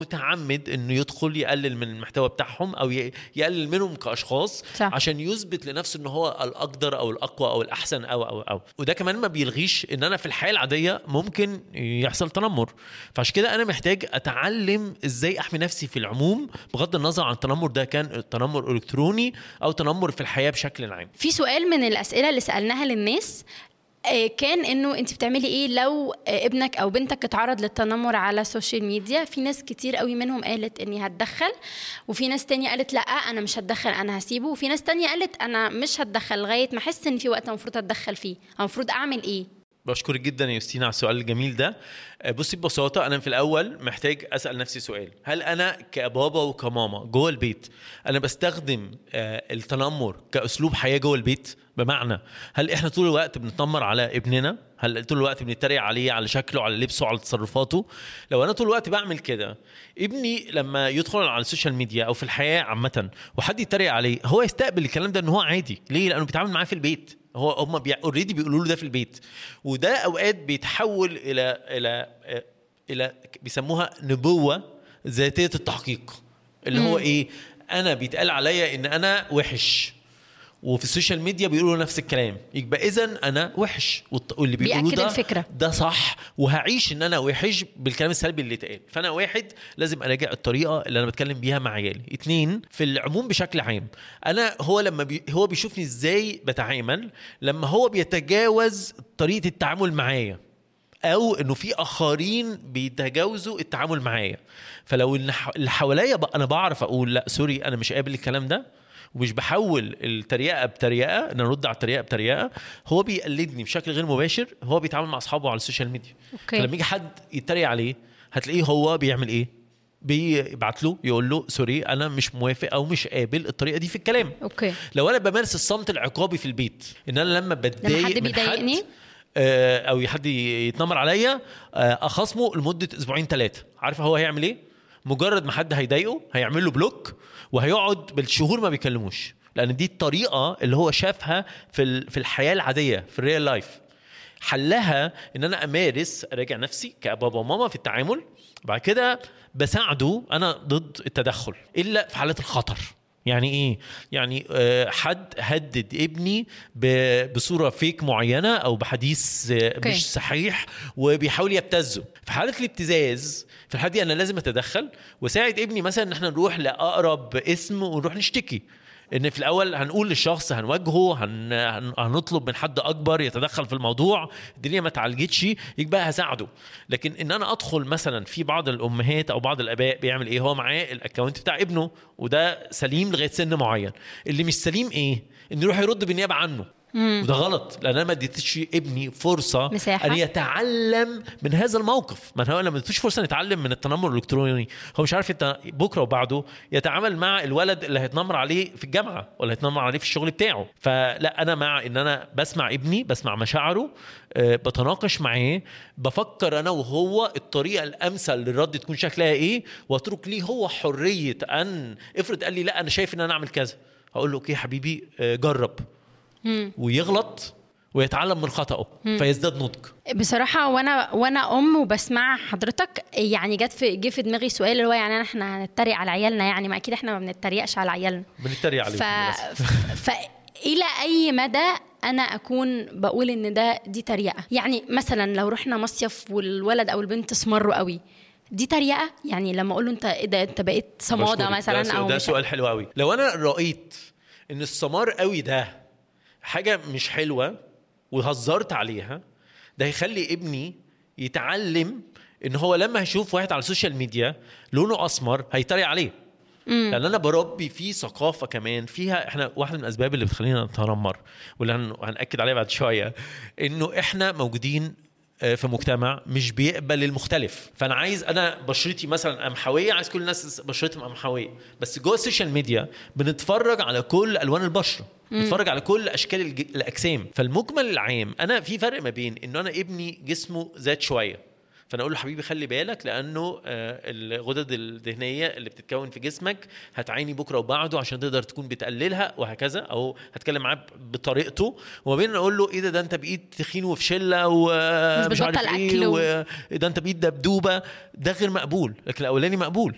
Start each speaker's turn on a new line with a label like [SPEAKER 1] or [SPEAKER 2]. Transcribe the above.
[SPEAKER 1] متعمد انه يدخل يقلل من المحتوى بتاعهم او ي- يقلل منهم كاشخاص
[SPEAKER 2] صح.
[SPEAKER 1] عشان يثبت لنفسه ان هو الاقدر او الاقوى او الاحسن او او او وده كمان ما بيلغيش ان انا في الحياه العاديه ممكن يحصل تنمر فعشان كده انا محتاج اتعلم ازاي احمي نفسي في العموم بغض النظر عن التنمر ده كان تنمر الكتروني او تنمر في الحياه بشكل عام
[SPEAKER 2] في سؤال من الاسئله اللي سالناها للناس آه، كان انه انت بتعملي ايه لو آه، ابنك او بنتك اتعرض للتنمر على السوشيال ميديا في ناس كتير قوي منهم قالت اني هتدخل وفي ناس تانية قالت لا انا مش هتدخل انا هسيبه وفي ناس تانية قالت انا مش هتدخل لغايه ما احس ان في وقت المفروض اتدخل فيه أنا المفروض اعمل ايه
[SPEAKER 1] بشكرك جدا يا يوستينا على السؤال الجميل ده آه، بصي ببساطه انا في الاول محتاج اسال نفسي سؤال هل انا كبابا وكماما جوه البيت انا بستخدم آه، التنمر كاسلوب حياه جوه البيت بمعنى هل احنا طول الوقت بنتنمر على ابننا هل طول الوقت بنتريق عليه على شكله على لبسه على تصرفاته لو انا طول الوقت بعمل كده ابني لما يدخل على السوشيال ميديا او في الحياه عامه وحد يتريق عليه هو يستقبل الكلام ده ان هو عادي ليه لانه بيتعامل معاه في البيت هو هم اوريدي بيقولوا له ده في البيت وده اوقات بيتحول الى الى الى بيسموها نبوه ذاتيه التحقيق اللي هو ايه انا بيتقال عليا ان انا وحش وفي السوشيال ميديا بيقولوا نفس الكلام يبقى اذا انا وحش والط- واللي بيقولوه
[SPEAKER 2] بيأكد
[SPEAKER 1] ده
[SPEAKER 2] الفكرة.
[SPEAKER 1] ده صح وهعيش ان انا وحش بالكلام السلبي اللي اتقال فانا واحد لازم اراجع الطريقه اللي انا بتكلم بيها مع عيالي اتنين في العموم بشكل عام انا هو لما بي هو بيشوفني ازاي بتعامل لما هو بيتجاوز طريقه التعامل معايا او انه في اخرين بيتجاوزوا التعامل معايا فلو اللي ح- اللي حواليا بق- انا بعرف اقول لا سوري انا مش قابل الكلام ده ومش بحول التريقه بتريقه ان أنا ارد على التريقه بتريقه هو بيقلدني بشكل غير مباشر هو بيتعامل مع اصحابه على السوشيال ميديا
[SPEAKER 2] أوكي.
[SPEAKER 1] فلما يجي حد يتريق عليه هتلاقيه هو بيعمل ايه بيبعت له يقول له سوري انا مش موافق او مش قابل الطريقه دي في الكلام
[SPEAKER 2] اوكي
[SPEAKER 1] لو انا بمارس الصمت العقابي في البيت ان انا لما بتضايق
[SPEAKER 2] حد
[SPEAKER 1] من
[SPEAKER 2] بيضايقني؟
[SPEAKER 1] حد آه، او حد يتنمر عليا آه، اخصمه لمده اسبوعين ثلاثه عارفه هو هيعمل ايه مجرد ما حد هيضايقه هيعمل له بلوك وهيقعد بالشهور ما بيكلموش لان دي الطريقه اللي هو شافها في ال- في الحياه العاديه في الريال لايف حلها ان انا امارس اراجع نفسي كبابا وماما في التعامل بعد كده بساعده انا ضد التدخل الا في حالات الخطر يعني ايه يعني آه، حد هدد ابني ب- بصوره فيك معينه او بحديث آه،
[SPEAKER 2] أوكي.
[SPEAKER 1] مش صحيح وبيحاول يبتزه في حاله الابتزاز في الحاله دي انا لازم اتدخل واساعد ابني مثلا ان احنا نروح لاقرب اسم ونروح نشتكي ان في الاول هنقول للشخص هنواجهه هن... هن... هنطلب من حد اكبر يتدخل في الموضوع الدنيا ما اتعالجتش يبقى هساعده لكن ان انا ادخل مثلا في بعض الامهات او بعض الاباء بيعمل ايه هو معاه الاكونت بتاع ابنه وده سليم لغايه سن معين اللي مش سليم ايه انه يروح يرد بالنيابه عنه وده غلط لان انا ما اديتش ابني فرصه
[SPEAKER 2] مساحة.
[SPEAKER 1] ان يتعلم من هذا الموقف ما هو لما ما اديتوش فرصه يتعلم من التنمر الالكتروني هو مش عارف انت بكره وبعده يتعامل مع الولد اللي هيتنمر عليه في الجامعه ولا هيتنمر عليه في الشغل بتاعه فلا انا مع ان انا بسمع ابني بسمع مشاعره آه، بتناقش معاه بفكر انا وهو الطريقه الامثل للرد تكون شكلها ايه واترك ليه هو حريه ان افرض قال لي لا انا شايف ان انا اعمل كذا هقول له اوكي يا حبيبي آه، جرب ويغلط ويتعلم من خطأه فيزداد نضج
[SPEAKER 2] بصراحة وانا وانا ام وبسمع حضرتك يعني جت في جه في دماغي سؤال اللي هو يعني احنا هنتريق على عيالنا يعني ما اكيد احنا ما بنتريقش على عيالنا
[SPEAKER 1] بنتريق عليه
[SPEAKER 2] ف... ف... الى اي مدى انا اكون بقول ان ده دي تريقه يعني مثلا لو رحنا مصيف والولد او البنت سمروا قوي دي تريقه يعني لما اقول له انت ايه ده انت بقيت صماده
[SPEAKER 1] بشكرك.
[SPEAKER 2] مثلا
[SPEAKER 1] ده,
[SPEAKER 2] او
[SPEAKER 1] ده
[SPEAKER 2] مش-
[SPEAKER 1] سؤال حلو قوي لو انا رأيت ان السمار قوي ده حاجه مش حلوه وهزرت عليها ده هيخلي ابني يتعلم ان هو لما هيشوف واحد على السوشيال ميديا لونه اسمر هيتريق عليه لان انا بربي في ثقافه كمان فيها احنا واحده من الاسباب اللي بتخلينا نتنمر واللي هن- هناكد عليها بعد شويه انه احنا موجودين آه، في مجتمع مش بيقبل المختلف فانا عايز انا بشرتي مثلا قمحويه عايز كل الناس بشرتهم قمحويه بس جوه السوشيال ميديا بنتفرج على كل الوان البشره بنتفرج على كل اشكال الج- الاجسام فالمجمل العام انا في فرق ما بين ان انا ابني جسمه زاد شويه فانا اقول له حبيبي خلي بالك لانه آه، الغدد الدهنيه اللي بتتكون في جسمك هتعاني بكره وبعده عشان تقدر تكون بتقللها وهكذا او هتكلم معاه بطريقته وما بين اقول له ايه ده ده انت بقيت تخين وفي شله ومش
[SPEAKER 2] مش
[SPEAKER 1] عارف
[SPEAKER 2] بتبطل
[SPEAKER 1] ايه
[SPEAKER 2] أكل و-
[SPEAKER 1] و- ده انت بقيت دبدوبه ده غير مقبول لكن الاولاني مقبول